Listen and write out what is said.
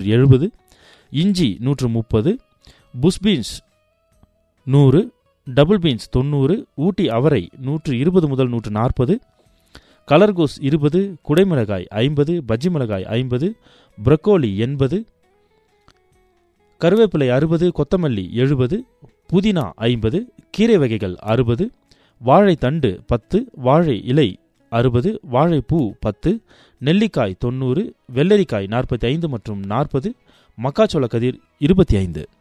நூற்று எழுபது இஞ்சி நூற்று முப்பது புஷ் பீன்ஸ் நூறு டபுள் பீன்ஸ் தொண்ணூறு ஊட்டி அவரை நூற்று இருபது முதல் நூற்று நாற்பது கலர்கோஸ் இருபது குடைமிளகாய் ஐம்பது பஜ்ஜி மிளகாய் ஐம்பது ப்ரக்கோலி எண்பது கருவேப்பிலை அறுபது கொத்தமல்லி எழுபது புதினா ஐம்பது கீரை வகைகள் அறுபது வாழைத்தண்டு பத்து வாழை இலை அறுபது வாழைப்பூ பத்து நெல்லிக்காய் தொண்ணூறு வெள்ளரிக்காய் நாற்பத்தி ஐந்து மற்றும் நாற்பது மக்காச்சோள கதிர் இருபத்தி ஐந்து